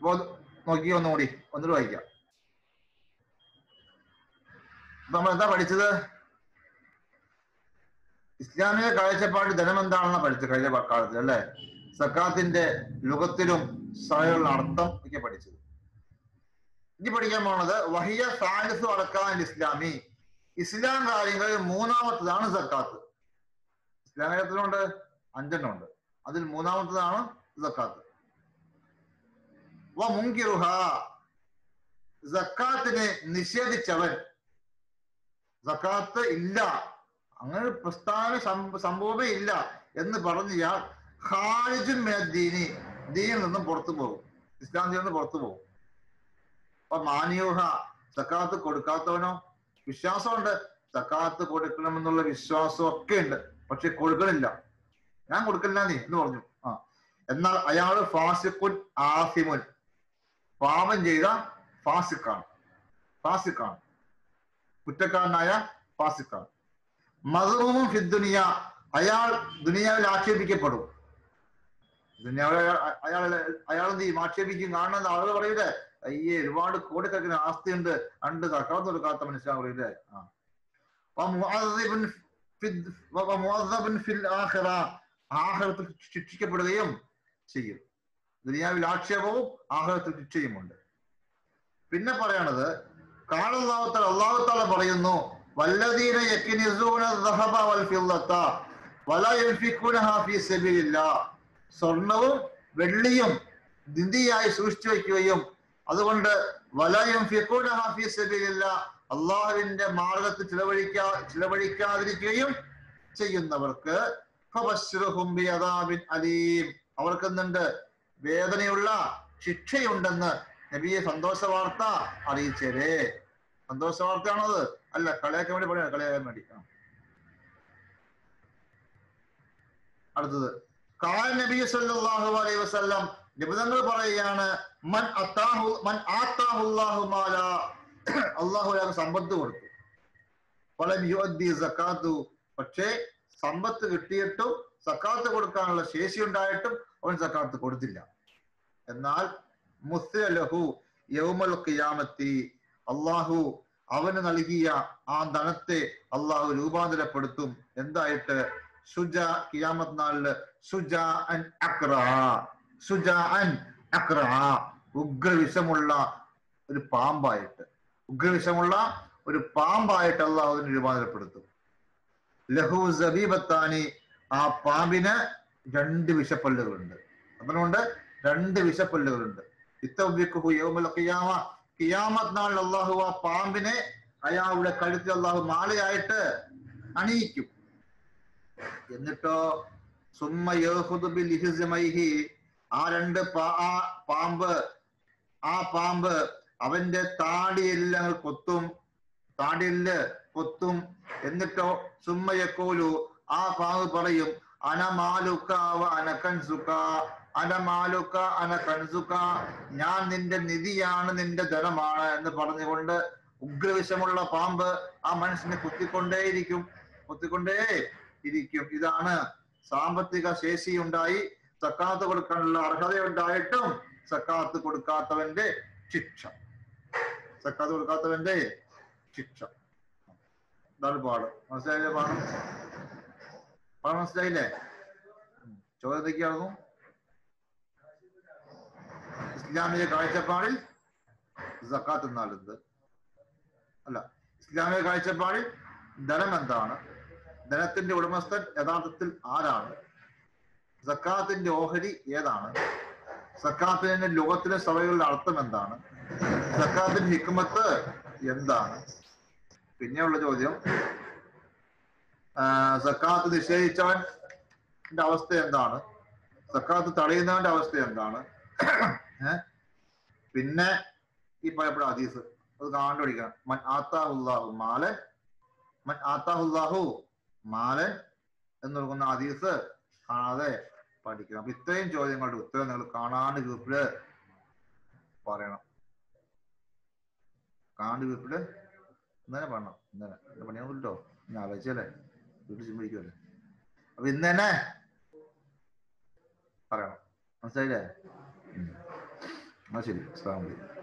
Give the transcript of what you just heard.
അപ്പൊ നോക്കി ഒന്നുകൂടി ഒന്നുകൂടി വായിക്കാം അപ്പൊ നമ്മൾ എന്താ പഠിച്ചത് ഇസ്ലാമിക കാഴ്ചപ്പാട് ധനം എന്താണെന്ന് പഠിച്ചത് കഴിഞ്ഞ പ- കാലത്ത് അല്ലെ സക്കാത്തിന്റെ ലുഗത്തിലും സഹയുള്ള അർത്ഥം ഒക്കെ പഠിച്ചത് ഇനി പഠിക്കാൻ പോണത് വഹിയ സാലിസു അടക്കാൻ ഇസ്ലാമി ഇസ്ലാം കാര്യങ്ങളിൽ മൂന്നാമത്തതാണ് സക്കാത്ത് ഇസ്ലാം കാര്യത്തിലുണ്ട് അഞ്ചെണ്ണം ഉണ്ട് അതിൽ മൂന്നാമത്തതാണ് സക്കാത്ത് വ മുൻകിറുഹ സക്കാത്തിനെ നിഷേധിച്ചവൻ സക്കാത്ത് ഇല്ല അങ്ങനെ ഒരു പ്രസ്ഥാന സം- സംഭവമേ ഇല്ല എന്ന് പറഞ്ഞാൽ ഖാലിജുൻ ദീനി ദീനിൽ നിന്നും പുറത്തു പോകും ഇസ്ലാം നിന്ന് പുറത്തു പോകും അപ്പൊ മാനിയൂഹ സക്കാത്ത് കൊടുക്കാത്തവനോ വിശ്വാസമുണ്ട് സക്കാത്ത് കൊടുക്കണമെന്നുള്ള വിശ്വാസം ഒക്കെ ഉണ്ട് പക്ഷെ കൊടുക്കണില്ല ഞാൻ കൊടുക്കില്ല നീ എന്ന് പറഞ്ഞു ആ എന്നാൽ അയാള് ഫാസിഖുൻ ആസിമുൻ പാപം ചെയ്ത ഫാസിക്കാണ് ഫാസിക്കാണ് കുറ്റക്കാരനായ ഫാസിക്കാണ് മധുവും ഫിദ്ദുനിയ അയാൾ ദുനിയാവിൽ ആക്ഷേപിക്കപ്പെടും ദുനിയാവിൽ അയാൾ- അയാൾ അയാൾ എന്ത് ചെയ്യും ആക്ഷേപിക്കും കാണുന്ന ആളുകൾ പറയൂലേ അയ്യേ ഒരുപാട് കോടിക്കണക്കിന് ആസ്തിയുണ്ട് അണ്ട് തക്കാത്ത കൊടുക്കാത്ത മനുഷ്യൻ പറയൂലേ ആ വമുഅദ്ദിബുൻ ഫിദ്- വമുഅദ്ദബുൻ ഫിൽ ആഖിറ. ആഖിറത്തിൽ ശിക്ഷിക്കപ്പെടുകയും ചെയ്യും ദുനിയാവിൽ ആക്ഷേപവും ആഹ്ലത്തിൽ ശിക്ഷയുമുണ്ട് പിന്നെ പറയണത് കാളല്ലാഹുത്തല അള്ളാഹുത്താല പറയുന്നു വല്ലദീന യക്കിനിസൂന ദഹബ വൽ ഫിദ്ദത്ത വല യൻഫിഖൂനഹ ഫീ സബീലില്ലാ സ്വർണവും വെള്ളിയും നിന്ദിയായി സൂക്ഷിച്ചു വയ്ക്കുകയും അതുകൊണ്ട് വല യൻഫിഖൂനഹ ഫീ സബീലില്ലാ അള്ളാഹുവിന്റെ മാർഗത്തിൽ ചിലവഴിക്കാ ചിലവഴിക്കാതിരിക്കുകയും ചെയ്യുന്നവർക്ക് ഫബശ്ശിറുഹും ബിഅദാബിൻ അലീം അവർക്ക് എന്തുണ്ട് വേദനയുള്ള ശിക്ഷയുണ്ടെന്ന് നബിയെ സന്തോഷ വാർത്ത അറിയിച്ചേരേ സന്തോഷ വാർത്തയാണത് അല്ല കളിയാക്കാൻ വേണ്ടി പറയാം കളിയാക്കാൻ വേണ്ടി ആ. അടുത്തത് കാൽ നബി സല്ലല്ലാഹു അലൈഹി വസല്ലം നിബിധങ്ങൾ പറയുകയാണ് മൻ അത്താഹു മൻ ആത്താഹുല്ലാഹു മാല അള്ളാഹു അയാൾക്ക് സമ്പത്ത് കൊടുത്തു ഫലം യുഅദ്ദി സക്കാത്തു പക്ഷേ സമ്പത്ത് കിട്ടിയിട്ടും സക്കാത്ത് കൊടുക്കാനുള്ള ശേഷി ഉണ്ടായിട്ടും അവൻ സക്കാത്ത് കൊടുത്തില്ല എന്നാൽ മുസ്ലഹു യൗമൽ ഖിയാമത്തി അള്ളാഹു അവന് നൽകിയ ആ ധനത്തെ അള്ളാഹു രൂപാന്തരപ്പെടുത്തും എന്തായിട്ട് സുജ കിയാമത്ത് നാളില് സുജ അൻ അക്ര സുജ അൻ അക്ര ഉഗ്രവിഷമുള്ള ഒരു പാമ്പായിട്ട് ഉഗ്രവിഷമുള്ള ഒരു പാമ്പായിട്ട് അള്ളാഹു അതിനെ രൂപാന്തരപ്പെടുത്തും ലഹു സബീബത്താനി ആ പാമ്പിന് രണ്ട് വിഷപ്പല്ലുകളുണ്ട് അതുകൊണ്ട് രണ്ട് വിഷപ്പല്ലുകളുണ്ട് ഇത്തവ്യക്കുഹു യൗമൽ ഖിയാമ ഖിയാമത്ത് നാളിൽ അള്ളാഹു ആ പാമ്പിനെ അയാളുടെ കഴുത്തിൽ അള്ളാഹു മാലയായിട്ട് അണിയിക്കും എന്നിട്ടോ സുമ്മ യഹുദു ബിൽ ഇഹ്സമൈഹി ആ രണ്ട് പാ- ആ പാമ്പ് ആ പാമ്പ് അവന്റെ താടിയെല്ലാം കൊത്തും താടിയില് എന്നിട്ടോ സുമ്മയക്കോലു ആ പാവ് പറയും അനമാലുക്ക വ അനകൻസുക അനമാലുക്ക അനകൻസുക ഞാൻ നിന്റെ നിധിയാണ് നിന്റെ ധനമാണ് എന്ന് പറഞ്ഞുകൊണ്ട് ഉഗ്രവിഷമുള്ള പാമ്പ് ആ മനുഷ്യനെ കുത്തിക്കൊണ്ടേയിരിക്കും കുത്തിക്കൊണ്ടേ ഇരിക്കും ഇതാണ് സാമ്പത്തിക ശേഷി ഉണ്ടായി സക്കാത്ത് കൊടുക്കാനുള്ള അർഹതയുണ്ടായിട്ടും സക്കാത്ത് കൊടുക്കാത്തവന്റെ ശിക്ഷ സക്കാത്ത് കൊടുക്കാത്തവന്റെ ശിക്ഷ ഇതാണ് പാട് മനസ്സിലായില്ലേ പാഠം പാഠം മനസ്സിലായില്ലേ ഉം. ചോദ്യം എന്തൊക്കെയായിരുന്നു ഇസ്ലാമിക കാഴ്ചപ്പാടിൽ സക്കാത്ത് എന്നാൽ എന്ത് അല്ല ഇസ്ലാമിക കാഴ്ചപ്പാടിൽ ധനം എന്താണ് ധനത്തിന്റെ ഉടമസ്ഥൻ യഥാർത്ഥത്തിൽ ആരാണ് സക്കാത്തിന്റെ ഓഹരി ഏതാണ് സക്കാത്തിന്റെ ലോകത്തിലെ സഭകളുടെ അർത്ഥം എന്താണ് സക്കാത്തിന്റെ ഹിക്മത്ത് എന്താണ് പിന്നെയുള്ള ചോദ്യം ആ, സക്കാത്ത് നിഷേധിച്ചവന്റെ അവസ്ഥ എന്താണ് സക്കാത്ത് തടയുന്നവന്റെ അവസ്ഥ എന്താണ് ഏ? പിന്നെ ഈ പറയപ്പെട്ട ഹദീസ് അത് കണ്ടുപിടിക്കണം മൻ ആത്താഹുല്ലാഹു മാലൻ മൻ ആത്താഹുല്ലാഹു മാലൻ എന്ന് പറയുന്ന ഹദീസ് കാണാതെ പഠിക്കണം അപ്പൊ ഇത്രയും ചോദ്യങ്ങളുടെ ഉത്തരം നിങ്ങൾ കാണാണ്ട് ഗ്രൂപ്പില് പറയണം കാണാണ്ട് ഗ്രൂപ്പില് ഇന്നലെ പറയണം ഇന്നലെ എന്റെ പണിയൊന്നുമില്ലോ ഞായറാഴ്ചയല്ലേ വീട്ടിൽ ചിമ്പിടിക്കുമല്ലേ അപ്പൊ ഇന്ന് തന്നെ പറയണം മനസ്സിലായില്ലേ ഉം. എന്നാ ശരി അസ്സലാമു അലൈക്കും